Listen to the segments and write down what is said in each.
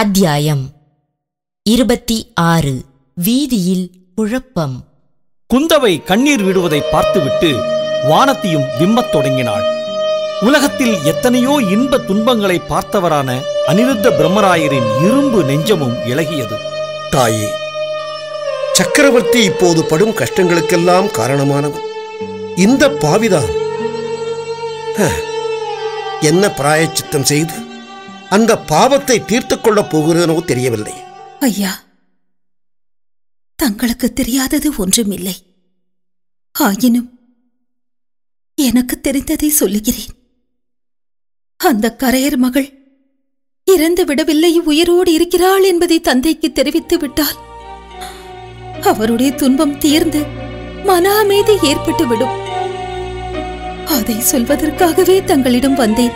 அத்தியாயம் இருபத்தி ஆறு வீதியில் குழப்பம் குந்தவை கண்ணீர் விடுவதை பார்த்துவிட்டு வானத்தியும் விம்மத் தொடங்கினாள் உலகத்தில் எத்தனையோ இன்ப துன்பங்களை பார்த்தவரான அனிருத்த பிரம்மராயரின் இரும்பு நெஞ்சமும் இளகியது தாயே சக்கரவர்த்தி இப்போது படும் கஷ்டங்களுக்கெல்லாம் காரணமானவன் இந்த பாவிதான் ஹ, என்ன பிராயச்சித்தம் செய்து அந்த பாவத்தை தீர்த்துக் கொள்ளப் போகிறேனோ தெரியவில்லை ஐயா தங்களுக்கு தெரியாதது ஒன்றுமில்லை ஆயினும் எனக்கு தெரிந்ததை சொல்லுகிறேன் அந்த கரையர் மகள் இறந்து விடவில்லை உயிரோடு இருக்கிறாள் என்பதை தந்தைக்கு தெரிவித்து விட்டால் அவருடைய துன்பம் தீர்ந்து மன அமைதி ஏற்பட்டு விடும் அதை சொல்வதற்காகவே தங்களிடம் வந்தேன்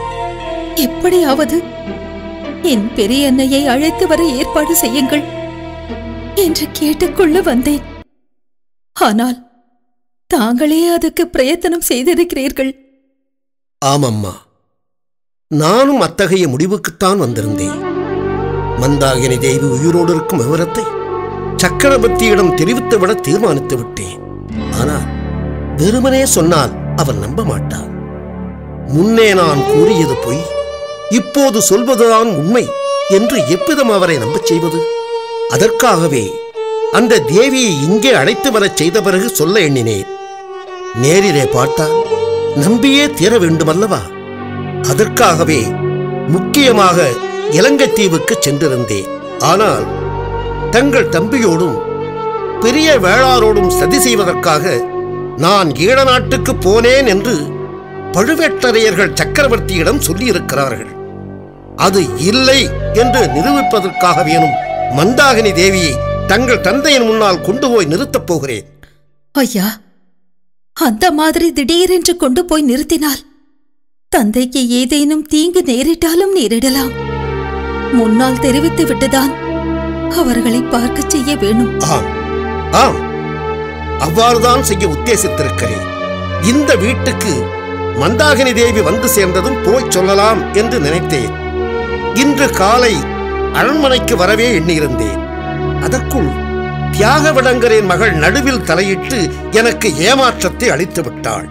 எப்படியாவது என் பெரிய அன்னையை அழைத்து வர ஏற்பாடு செய்யுங்கள் என்று கேட்டுக்கொள்ள வந்தேன் ஆனால் தாங்களே அதுக்கு பிரயத்தனம் செய்திருக்கிறீர்கள் ஆமம்மா நானும் அத்தகைய முடிவுக்குத்தான் வந்திருந்தேன் மந்தாகினி தேவி உயிரோடு இருக்கும் விவரத்தை சக்கரவர்த்தியிடம் தெரிவித்துவிட தீர்மானித்து விட்டேன் ஆனால் வெறுமனே சொன்னால் அவர் நம்ப மாட்டார் முன்னே நான் கூறியது பொய் இப்போது சொல்வதுதான் உண்மை என்று எவ்விதம் அவரை நம்பச் செய்வது அதற்காகவே அந்த தேவியை இங்கே அழைத்து வரச் செய்த பிறகு சொல்ல எண்ணினேன் நேரிலே பார்த்தால் நம்பியே தீர வேண்டுமல்லவா அதற்காகவே முக்கியமாக இலங்கைத்தீவுக்கு சென்றிருந்தேன் ஆனால் தங்கள் தம்பியோடும் பெரிய வேளாரோடும் சதி செய்வதற்காக நான் ஈழ நாட்டுக்கு போனேன் என்று பழுவேட்டரையர்கள் சக்கரவர்த்தியிடம் சொல்லியிருக்கிறார்கள் அது இல்லை என்று நிரூபிப்பதற்காக வேணும் மந்தாகினி தேவியை தங்கள் தந்தையின் முன்னால் கொண்டு போய் நிறுத்தப் போகிறேன் ஐயா அந்த மாதிரி திடீரென்று கொண்டு போய் நிறுத்தினால் தந்தைக்கு ஏதேனும் தீங்கு நேரிட்டாலும் நேரிடலாம் முன்னால் தெரிவித்து விட்டுதான் அவர்களை பார்க்கச் செய்ய வேணும் ஆம் ஆம் அவ்வாறுதான் செய்ய உத்தேசித்திருக்கிறேன் இந்த வீட்டுக்கு மந்தாகினி தேவி வந்து சேர்ந்ததும் போய் சொல்லலாம் என்று நினைத்தேன் இன்று காலை அரண்மனைக்கு வரவே எண்ணியிருந்தேன் அதற்குள் தியாகவிடங்கரின் மகள் நடுவில் தலையிட்டு எனக்கு ஏமாற்றத்தை அளித்து விட்டாள்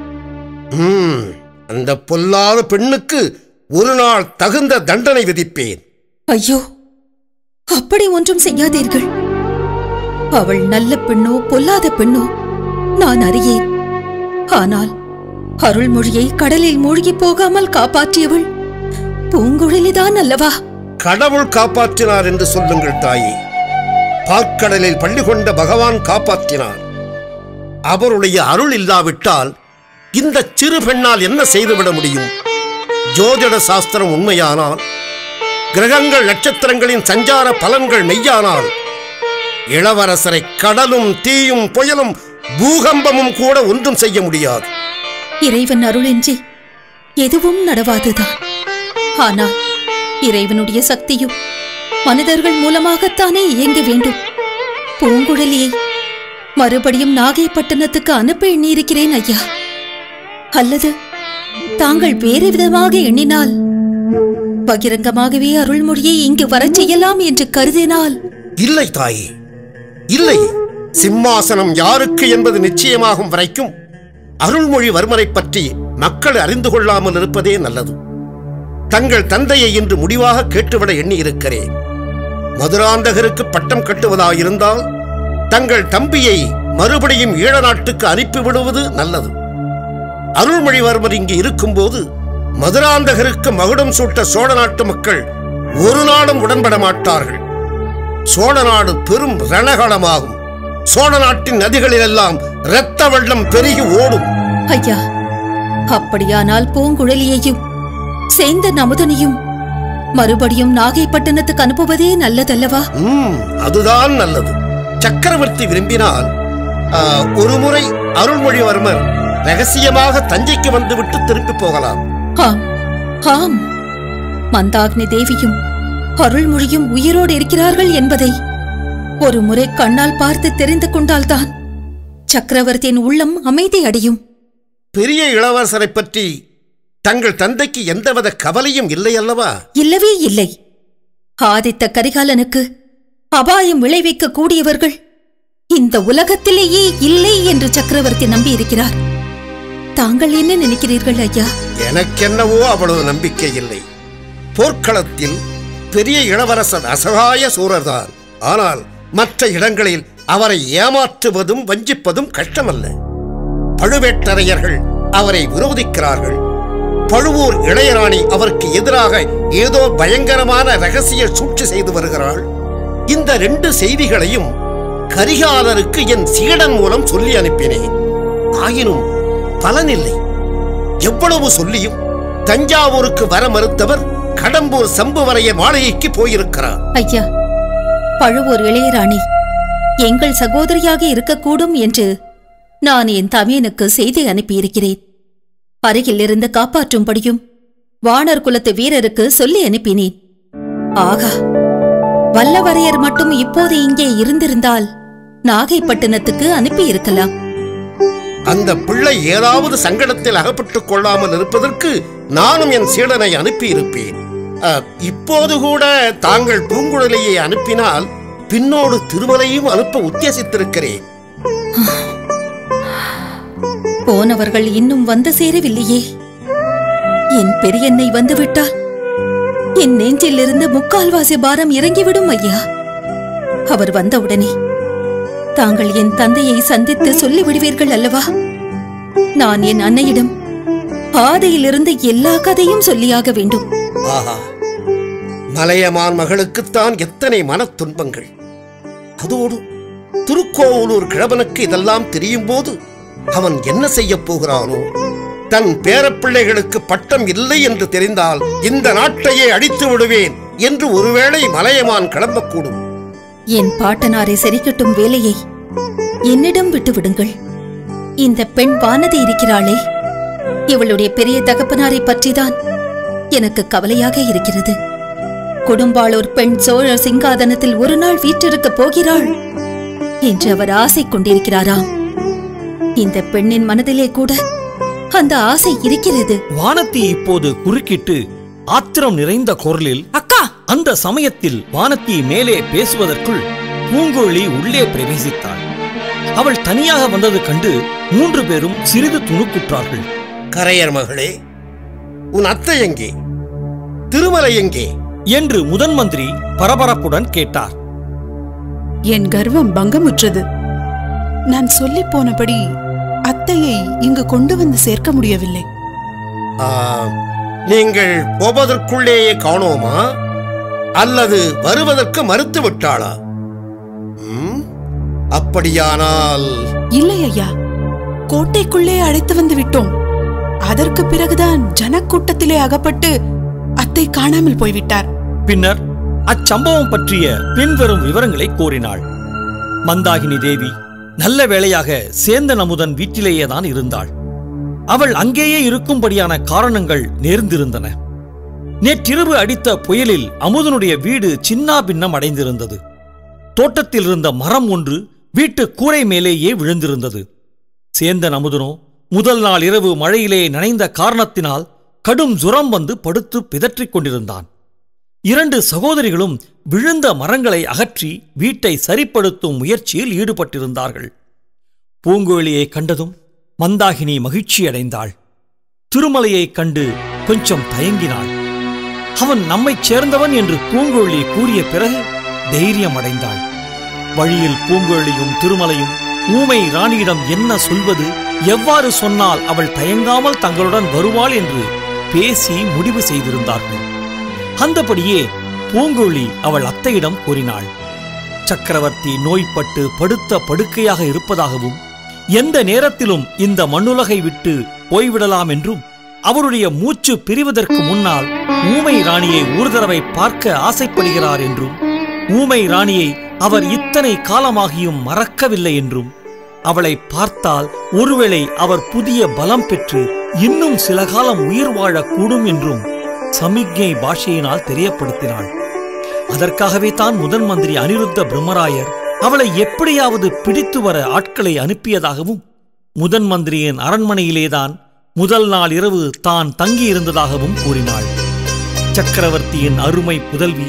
ம், அந்த பொல்லாத பெண்ணுக்கு ஒரு நாள் தகுந்த தண்டனை விதிப்பேன் ஐயோ அப்படி ஒன்றும் செய்யாதீர்கள் அவள் நல்ல பெண்ணோ பொல்லாத பெண்ணோ நான் அறியேன் ஆனால் அருள்மொழியை கடலில் மூழ்கி போகாமல் காப்பாற்றியவள் பூங்குழலிதான் அல்லவா கடவுள் காப்பாற்றினார் என்று சொல்லுங்கள் தாயே பாற்கடலில் பள்ளி கொண்ட பகவான் காப்பாற்றினார் அவருடைய அருள் இல்லாவிட்டால் இந்த சிறு பெண்ணால் என்ன செய்துவிட முடியும் ஜோதிட சாஸ்திரம் உண்மையானால் கிரகங்கள் நட்சத்திரங்களின் சஞ்சார பலன்கள் மெய்யானால் இளவரசரை கடலும் தீயும் புயலும் பூகம்பமும் கூட ஒன்றும் செய்ய முடியாது இறைவன் அருளின்றி எதுவும் நடவாதுதான் ஆனால் இறைவனுடைய சக்தியும் மனிதர்கள் மூலமாகத்தானே இயங்க வேண்டும் பூங்குழலியை மறுபடியும் நாகைப்பட்டினத்துக்கு அனுப்ப எண்ணியிருக்கிறேன் ஐயா அல்லது தாங்கள் வேறு விதமாக எண்ணினால் பகிரங்கமாகவே அருள்மொழியை இங்கு வரச் செய்யலாம் என்று கருதினால் இல்லை தாயே இல்லை சிம்மாசனம் யாருக்கு என்பது நிச்சயமாகும் வரைக்கும் அருள்மொழிவர்மரை பற்றி மக்கள் அறிந்து கொள்ளாமல் இருப்பதே நல்லது தங்கள் தந்தையை இன்று முடிவாக கேட்டுவிட எண்ணி இருக்கிறேன் மதுராந்தகருக்கு பட்டம் கட்டுவதாயிருந்தால் தங்கள் தம்பியை மறுபடியும் ஈழ நாட்டுக்கு அனுப்பிவிடுவது நல்லது அருள்மொழிவர்மர் இங்கு இருக்கும்போது மதுராந்தகருக்கு மகுடம் சூட்ட சோழ நாட்டு மக்கள் ஒரு நாளும் உடன்பட மாட்டார்கள் சோழ நாடு பெரும் ரணகளமாகும் சோழ நாட்டின் நதிகளிலெல்லாம் இரத்த வெள்ளம் பெருகி ஓடும் ஐயா அப்படியானால் பூங்குழலியையும் சேந்த நமுதனையும் மறுபடியும் நாகைப்பட்டினத்துக்கு அனுப்புவதே நல்லதல்லவா ம், அதுதான் நல்லது சக்கரவர்த்தி விரும்பினால் ஆ, ஒருமுறை அருள்மொழிவர்மர் ரகசியமாக தஞ்சைக்கு வந்துவிட்டு திரும்பி போகலாம் ஆம் ஆம் மந்தாக்னி தேவியும் அருள்மொழியும் உயிரோடு இருக்கிறார்கள் என்பதை ஒரு முறை கண்ணால் பார்த்து தெரிந்து கொண்டால்தான் சக்கரவர்த்தியின் உள்ளம் அமைதி அடையும் பெரிய இளவரசரை பற்றி தங்கள் தந்தைக்கு எந்தவித கவலையும் இல்லை அல்லவா இல்லவே இல்லை ஆதித்த கரிகாலனுக்கு அபாயம் விளைவிக்க கூடியவர்கள் இந்த உலகத்திலேயே இல்லை என்று சக்கரவர்த்தி நம்பியிருக்கிறார் தாங்கள் என்ன நினைக்கிறீர்கள் ஐயா எனக்கென்னவோ அவ்வளவு நம்பிக்கை இல்லை போர்க்களத்தில் பெரிய இளவரசர் அசகாய சூரர்தான் ஆனால் மற்ற இடங்களில் அவரை ஏமாற்றுவதும் வஞ்சிப்பதும் கஷ்டமல்ல பழுவேட்டரையர்கள் அவரை விரோதிக்கிறார்கள் பழுவூர் இளையராணி அவருக்கு எதிராக ஏதோ பயங்கரமான ரகசிய சூழ்ச்சி செய்து வருகிறாள் இந்த ரெண்டு செய்திகளையும் கரிகாலருக்கு என் சீடன் மூலம் சொல்லி அனுப்பினேன் ஆயினும் பலனில்லை எவ்வளவு சொல்லியும் தஞ்சாவூருக்கு வர மறுத்தவர் கடம்பூர் சம்புவரைய மாளிகைக்கு போயிருக்கிறார் ஐயா பழுவூர் இளையராணி எங்கள் சகோதரியாக இருக்கக்கூடும் என்று நான் என் தமையனுக்கு செய்தி அனுப்பியிருக்கிறேன் அருகில் இருந்து காப்பாற்றும்படியும் வானர் குலத்து வீரருக்கு சொல்லி அனுப்பினேன் ஆகா வல்லவரையர் மட்டும் இப்போது இங்கே இருந்திருந்தால் நாகைப்பட்டினத்துக்கு அனுப்பியிருக்கலாம் அந்த பிள்ளை ஏதாவது சங்கடத்தில் அகப்பட்டுக் கொள்ளாமல் இருப்பதற்கு நானும் என் சீடனை அனுப்பியிருப்பேன் அ, இப்போது கூட தாங்கள் பூங்குழலியை அனுப்பினால் பின்னோடு திருமலையும் அனுப்ப உத்தேசித்திருக்கிறேன் போனவர்கள் இன்னும் வந்து சேரவில்லையே என் பெரியன்னை வந்துவிட்டால் என் நெஞ்சிலிருந்து முக்கால்வாசி பாரம் இறங்கிவிடும் ஐயா அவர் வந்தவுடனே தாங்கள் என் தந்தையை சந்தித்து சொல்லிவிடுவீர்கள் அல்லவா நான் என் அன்னையிடம் பாதையிலிருந்து எல்லா கதையும் சொல்லியாக வேண்டும் ஆஹா மலையமான் மகளுக்குத்தான் எத்தனை மனத் துன்பங்கள் அதோடு திருக்கோவலூர் கிழவனுக்கு இதெல்லாம் தெரியும் போது அவன் என்ன செய்யப் போகிறானோ தன் பேரப்பிள்ளைகளுக்கு பட்டம் இல்லை என்று தெரிந்தால் இந்த நாட்டையே அடித்து விடுவேன் என்று ஒருவேளை மலையமான் கிளம்பக்கூடும் என் பாட்டனாரை சரிக்கட்டும் வேலையை என்னிடம் விட்டு விடுங்கள் இந்த பெண் வானதி இருக்கிறாளே இவளுடைய பெரிய தகப்பனாரை பற்றிதான் எனக்கு கவலையாக இருக்கிறது கொடும்பாளூர் பெண் சோழ சிங்காதனத்தில் ஒரு நாள் வீற்றிருக்கப் போகிறாள் என்று அவர் ஆசை கொண்டிருக்கிறாராம் இந்த பெண்ணின் மனதிலே கூட அந்த ஆசை இருக்கிறது வானத்தி இப்போது குறுக்கிட்டு ஆத்திரம் நிறைந்த குரலில் அக்கா அந்த சமயத்தில் வானத்தி மேலே பேசுவதற்குள் பூங்கோழி உள்ளே பிரவேசித்தாள் அவள் தனியாக வந்தது கண்டு மூன்று பேரும் சிறிது துணுக்குற்றார்கள் கரையர் மகளே உன் அத்தை எங்கே திருமலை எங்கே என்று முதன் மந்திரி பரபரப்புடன் கேட்டார் என் கர்வம் பங்கமுற்றது நான் சொல்லிப் போனபடி அத்தையை இங்கு கொண்டு வந்து சேர்க்க முடியவில்லை ஆ, நீங்கள் போவதற்குள்ளேயே காணோமா அல்லது வருவதற்கு மறுத்து விட்டாளா ம், அப்படியானால் இல்லை ஐயா கோட்டைக்குள்ளே அழைத்து வந்து விட்டோம் அதற்கு பிறகுதான் ஜனக்கூட்டத்திலே அகப்பட்டு அத்தை காணாமல் போய்விட்டார் பின்னர் அச்சம்பவம் பற்றிய பின்வரும் விவரங்களை கூறினாள் மந்தாகினி தேவி நல்ல வேளையாக சேந்தன் அமுதன் வீட்டிலேயே தான் இருந்தாள் அவள் அங்கேயே இருக்கும்படியான காரணங்கள் நேர்ந்திருந்தன நேற்றிரவு அடித்த புயலில் அமுதனுடைய வீடு சின்னா பின்னம் அடைந்திருந்தது தோட்டத்தில் இருந்த மரம் ஒன்று வீட்டு கூரை மேலேயே விழுந்திருந்தது சேந்தன் அமுதனோ முதல் நாள் இரவு மழையிலே நனைந்த காரணத்தினால் கடும் ஜுரம் வந்து படுத்து பிதற்றிக் கொண்டிருந்தான் இரண்டு சகோதரிகளும் விழுந்த மரங்களை அகற்றி வீட்டை சரிப்படுத்தும் முயற்சியில் ஈடுபட்டிருந்தார்கள் பூங்குழலியை கண்டதும் மந்தாகினி மகிழ்ச்சியடைந்தாள் திருமலையைக் கண்டு கொஞ்சம் தயங்கினாள் அவன் நம்மைச் சேர்ந்தவன் என்று பூங்குழலி கூறிய பிறகு தைரியம் அடைந்தாள் வழியில் பூங்குழலியும் திருமலையும் ஊமை ராணியிடம் என்ன சொல்வது எவ்வாறு சொன்னால் அவள் தயங்காமல் தங்களுடன் வருவாள் என்று பேசி முடிவு செய்திருந்தார்கள் அந்தபடியே பூங்குழலி அவள் அத்தையிடம் கூறினாள் சக்கரவர்த்தி நோய்பட்டு படுத்த படுக்கையாக இருப்பதாகவும் எந்த நேரத்திலும் இந்த மண்ணுலகை விட்டு போய்விடலாம் என்றும் அவருடைய மூச்சு பிரிவதற்கு முன்னால் ஊமை ராணியை ஒரு தடவை பார்க்க ஆசைப்படுகிறார் என்றும் ஊமை ராணியை அவர் இத்தனை காலமாகியும் மறக்கவில்லை என்றும் அவளை பார்த்தால் ஒருவேளை அவர் புதிய பலம் பெற்று இன்னும் சில காலம் உயிர் வாழக்கூடும் என்றும் சமிக்ஞை பாஷையினால் தெரியப்படுத்தினாள் அதற்காகவே தான் முதன் மந்திரி அனிருத்த பிரம்மராயர் அவளை எப்படியாவது பிடித்து வர ஆட்களை அனுப்பியதாகவும் முதன் மந்திரியின் அரண்மனையிலேதான் முதல் நாள் இரவு தான் தங்கியிருந்ததாகவும் கூறினாள் சக்கரவர்த்தியின் அருமை புதல்வி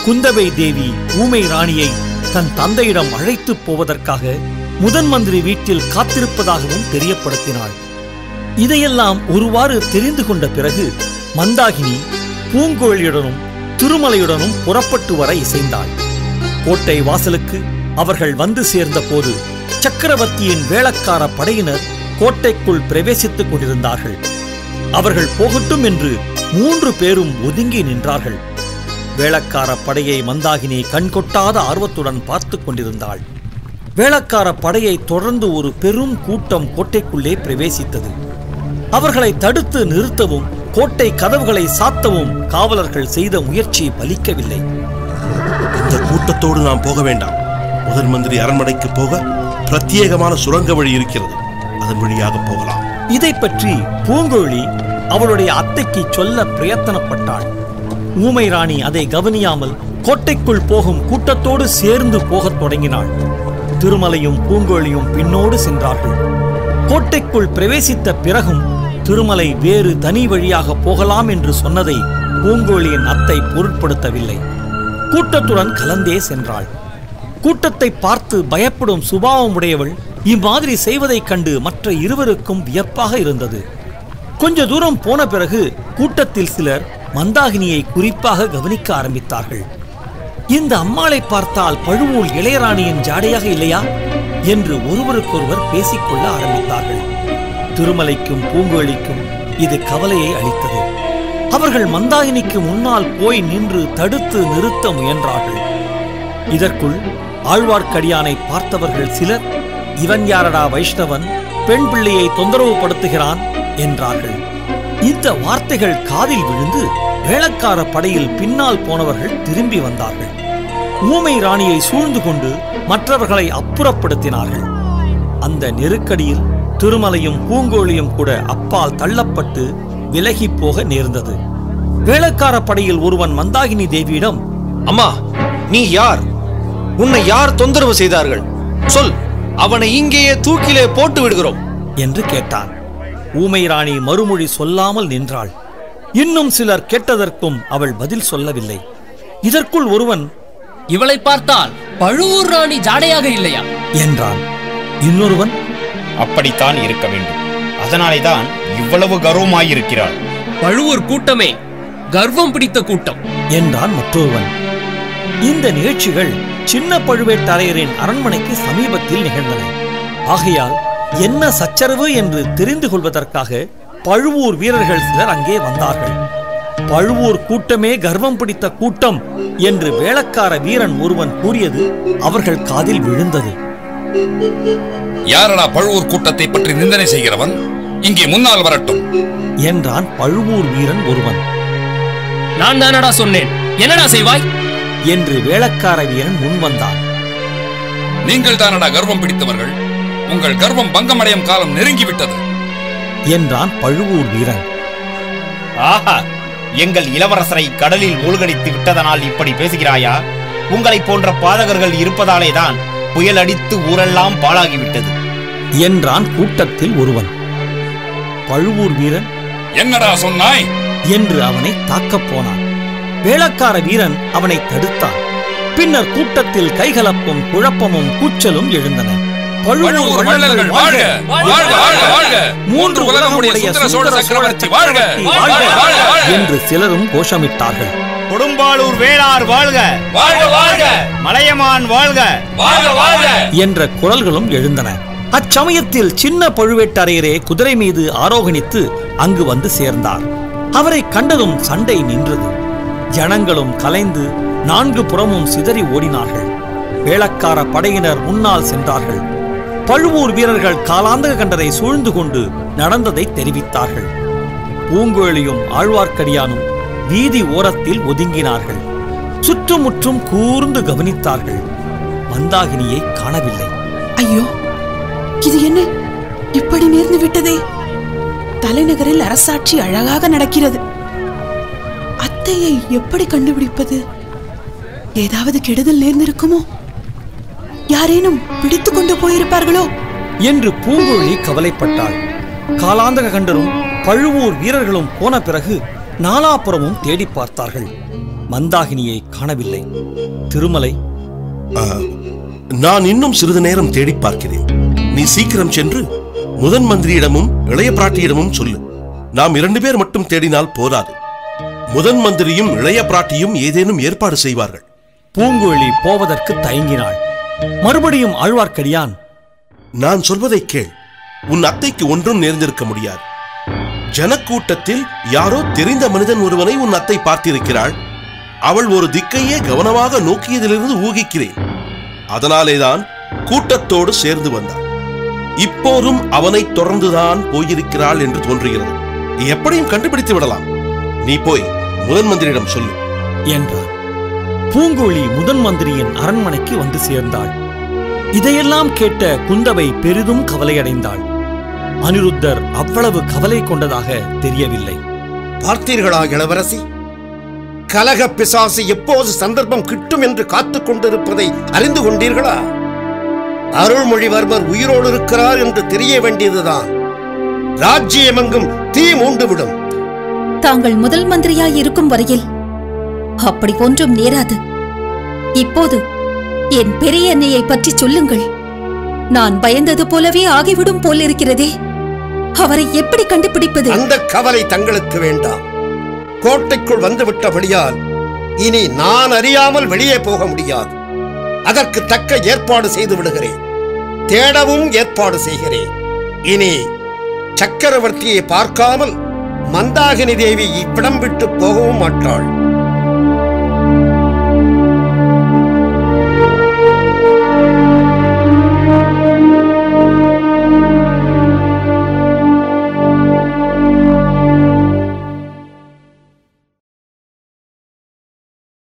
குந்தவை தேவி ஊமை ராணியை தன் தந்தையிடம் அழைத்துப் போவதற்காக முதன் மந்திரி வீட்டில் காத்திருப்பதாகவும் தெரியப்படுத்தினாள் இதையெல்லாம் ஒருவாறு தெரிந்து கொண்ட பிறகு மந்தாகினி பூங்கோழியுடனும் திருமலையுடனும் புறப்பட்டு வர இசைந்தாள் கோட்டை வாசலுக்கு அவர்கள் வந்து சேர்ந்தபோது சக்கரவர்த்தியின் வேளக்கார படையினர் கோட்டைக்குள் பிரவேசித்துக் கொண்டிருந்தார்கள் அவர்கள் போகட்டும் என்று மூன்று பேரும் ஒதுங்கி நின்றார்கள் வேளக்கார படையை மந்தாகினி கண்கொட்டாத ஆர்வத்துடன் பார்த்துக் கொண்டிருந்தாள் வேளக்கார படையை தொடர்ந்து ஒரு பெரும் கூட்டம் கோட்டைக்குள்ளே பிரவேசித்தது அவர்களை தடுத்து நிறுத்தவும் கோட்டை கதவுகளை சாத்தவும் காவலர்கள் செய்த முயற்சி பலிக்கவில்லை இந்த கூட்டத்தோடு நாம் போக வேண்டாம் முதன் மந்திரி அரண்மனைக்கு போக பிரத்யேகமான சுரங்க வழி இருக்கிறது அதன் வழியாக போகலாம் இதை பற்றி பூங்கோழி அவளுடைய அத்தைக்கு சொல்ல பிரயத்தனப்பட்டாள் ஊமை ராணி அதை கவனியாமல் கோட்டைக்குள் போகும் கூட்டத்தோடு சேர்ந்து போகத் தொடங்கினாள் திருமலையும் பூங்கோழியும் பின்னோடு சென்றார்கள் கோட்டைக்குள் பிரவேசித்த பிறகும் திருமலை வேறு தனி வழியாக போகலாம் என்று சொன்னதை பூங்கோழியின் அத்தை பொருட்படுத்தவில்லை கூட்டத்துடன் கலந்தே சென்றாள் கூட்டத்தை பார்த்து பயப்படும் சுபாவமுடையவள் இம்மாதிரி செய்வதைக் கண்டு மற்ற இருவருக்கும் வியப்பாக இருந்தது கொஞ்ச தூரம் போன பிறகு கூட்டத்தில் சிலர் மந்தாகினியை குறிப்பாக கவனிக்க ஆரம்பித்தார்கள் இந்த அம்மாளை பார்த்தால் பழுவூர் இளையராணியின் ஜாடையாக இல்லையா என்று ஒருவருக்கொருவர் பேசிக்கொள்ள ஆரம்பித்தார்கள் திருமலைக்கும் பூங்கோழிக்கும் இது கவலையை அளித்தது அவர்கள் மந்தாகினிக்கு முன்னால் போய் நின்று தடுத்து நிறுத்த முயன்றார்கள் இதற்குள் ஆழ்வார்க்கடியானை பார்த்தவர்கள் சிலர் இவன் யாரடா வைஷ்ணவன் பெண் பிள்ளையை தொந்தரவு படுத்துகிறான் என்றார்கள் இந்த வார்த்தைகள் காதில் விழுந்து வேளக்கார படையில் பின்னால் போனவர்கள் திரும்பி வந்தார்கள் ஊமை ராணியை சூழ்ந்து கொண்டு மற்றவர்களை அப்புறப்படுத்தினார்கள் அந்த நெருக்கடியில் திருமலையும் பூங்கோழியும் கூட அப்பால் தள்ளப்பட்டு விலகிப் போக நேர்ந்தது வேளக்கார படையில் ஒருவன் மந்தாகினி தேவியிடம் அம்மா நீ யார் உன்னை யார் தொந்தரவு செய்தார்கள் சொல் அவனை இங்கேயே தூக்கிலே போட்டு விடுகிறோம் என்று கேட்டான் ஊமை ராணி மறுமொழி சொல்லாமல் நின்றாள் இன்னும் சிலர் கேட்டதற்கும் அவள் பதில் சொல்லவில்லை இதற்குள் ஒருவன் இவளை பார்த்தால் பழுவூர் ராணி ஜாடையாக இல்லையா என்றான் இன்னொருவன் அப்படித்தான் இருக்க வேண்டும் அதனாலே தான் இவ்வளவு கர்வமாயிருக்கிறாள் பழுவூர் கூட்டமே கர்வம் பிடித்த கூட்டம் என்றான் மற்றொருவன் இந்த நிகழ்ச்சிகள் சின்ன பழுவேட்டரையரின் அரண்மனைக்கு சமீபத்தில் நிகழ்ந்தன ஆகையால் என்ன சச்சரவு என்று தெரிந்து கொள்வதற்காக பழுவூர் வீரர்கள் சிலர் அங்கே வந்தார்கள் பழுவூர் கூட்டமே கர்வம் பிடித்த கூட்டம் என்று வேளக்கார வீரன் ஒருவன் கூறியது அவர்கள் காதில் விழுந்தது யாரடா பழுவூர் கூட்டத்தை பற்றி நிந்தனை செய்கிறவன் இங்கே முன்னால் வரட்டும் என்றான் பழுவூர் வீரன் ஒருவன் நான் தானடா சொன்னேன் என்னடா செய்வாய் என்று வேளக்கார வீரன் முன்வந்தான் நீங்கள் தானடா கர்வம் பிடித்தவர்கள் உங்கள் கர்வம் பங்கமடையும் காலம் நெருங்கிவிட்டது என்றான் பழுவூர் வீரன் ஆஹா எங்கள் இளவரசரை கடலில் மூழ்கடித்து விட்டதனால் இப்படி பேசுகிறாயா உங்களைப் போன்ற பாதகர்கள் இருப்பதாலே தான் புயல் அடித்து ஊரெல்லாம் பாழாகிவிட்டது என்றான் கூட்டத்தில் ஒருவன் பழுவூர் வீரன் என்னடா சொன்னாய் என்று அவனை தாக்கப் போனான் வேளக்கார வீரன் அவனை தடுத்தான் பின்னர் கூட்டத்தில் கைகலப்பும் குழப்பமும் கூச்சலும் எழுந்தன பழுவூர் வள்ளல்கள் வாழ்க வாழ்க வாழ்க வாழ்க மூன்று உலகமுடைய சுந்தர சோழ சக்கரவர்த்தி வாழ்க வாழ்க வாழ்க வாழ்க என்று சிலரும் கோஷமிட்டார்கள் கொடும்பாளூர் வேளார் வாழ்க வாழ்க வாழ்க மலையமான் வாழ்க வாழ்க வாழ்க என்ற குரல்களும் எழுந்தன அச்சமயத்தில் சின்ன பழுவேட்டரையரே குதிரை மீது ஆரோகணித்து அங்கு வந்து சேர்ந்தார் அவரை கண்டதும் சண்டை நின்றது ஜனங்களும் கலைந்து நான்கு புறமும் சிதறி ஓடினார்கள் வேளக்கார படையினர் முன்னால் சென்றார்கள் பழுவூர் வீரர்கள் காலாந்தக கண்டரை சூழ்ந்து கொண்டு நடந்ததை தெரிவித்தார்கள் பூங்கோழியும் ஆழ்வார்க்கடியானும் வீதி ஓரத்தில் ஒதுங்கினார்கள் சுற்றுமுற்றும் கூர்ந்து கவனித்தார்கள் மந்தாகினியை காணவில்லை ஐயோ இது என்ன இப்படி நேர்ந்து விட்டதே தலைநகரில் அரசாட்சி அழகாக நடக்கிறது அத்தையை எப்படி கண்டுபிடிப்பது ஏதாவது கெடுதல் நேர்ந்திருக்குமோ யாரேனும் பிடித்து கொண்டு போயிருப்பார்களோ என்று பூங்கோழி கவலைப்பட்டாள் காலாந்தக கண்டரும் பழுவூர் வீரர்களும் போன பிறகு நாலாபுறமும் தேடி பார்த்தார்கள் மந்தாகினியை காணவில்லை திருமலை ஆ, நான் இன்னும் சிறிது நேரம் தேடி பார்க்கிறேன் நீ சீக்கிரம் சென்று முதன் மந்திரியிடமும் இளைய பிராட்டியிடமும் சொல்லு நாம் இரண்டு பேர் மட்டும் தேடினால் போதாது முதன் மந்திரியும் இளைய பிராட்டியும் ஏதேனும் ஏற்பாடு செய்வார்கள் பூங்குழலி போவதற்கு தயங்கினாள் மறுபடியும் ஆழ்வார்க்கடியான் நான் சொல்வதை கேள் உன் அத்தைக்கு ஒன்றும் நேர்ந்திருக்க முடியாது ஜனக்கூட்டத்தில் யாரோ தெரிந்த மனிதன் ஒருவனை உன் அத்தை பார்த்திருக்கிறாள் அவள் ஒரு திக்கையே கவனமாக நோக்கியதிலிருந்து ஊகிக்கிறேன் அதனாலேதான் கூட்டத்தோடு சேர்ந்து வந்தாள் இப்போதும் அவனை தொடர்ந்துதான் போயிருக்கிறாள் என்று தோன்றுகிறது எப்படியும் கண்டுபிடித்து விடலாம் நீ போய் முதன் மந்திரியிடம் சொல்லு என்றார் பூங்குழலி முதன் மந்திரியின் அரண்மனைக்கு வந்து சேர்ந்தாள் இதையெல்லாம் கேட்ட குந்தவை பெரிதும் கவலையடைந்தாள் அனிருத்தர் அவ்வளவு கவலை கொண்டதாக தெரியவில்லை பார்த்தீர்களா இளவரசி கலக பிசாசு எப்போது சந்தர்ப்பம் கிட்டும் என்று காத்துக் கொண்டிருப்பதை அறிந்து கொண்டீர்களா அருள்மொழிவர்மர் உயிரோடு இருக்கிறார் என்று தெரிய வேண்டியதுதான் ராஜ்யமெங்கும் தீ மூண்டுவிடும் தாங்கள் முதல் மந்திரியாய் இருக்கும் வரையில் அப்படி ஒன்றும் நேராது இப்போது என் பெரிய அன்னையை பற்றி சொல்லுங்கள் நான் பயந்தது போலவே ஆகிவிடும் போலிருக்கிறதே அவரை எப்படி கண்டுபிடிப்பது அந்த கவலை தங்களுக்கு வேண்டாம் கோட்டைக்குள் வந்துவிட்டபடியால் இனி நான் அறியாமல் வெளியே போக முடியாது அதற்கு தக்க ஏற்பாடு செய்து விடுகிறேன் தேடவும் ஏற்பாடு செய்கிறேன் இனி சக்கரவர்த்தியை பார்க்காமல் மந்தாகினி தேவி இவ்விடம் விட்டு போகவும் மாட்டாள்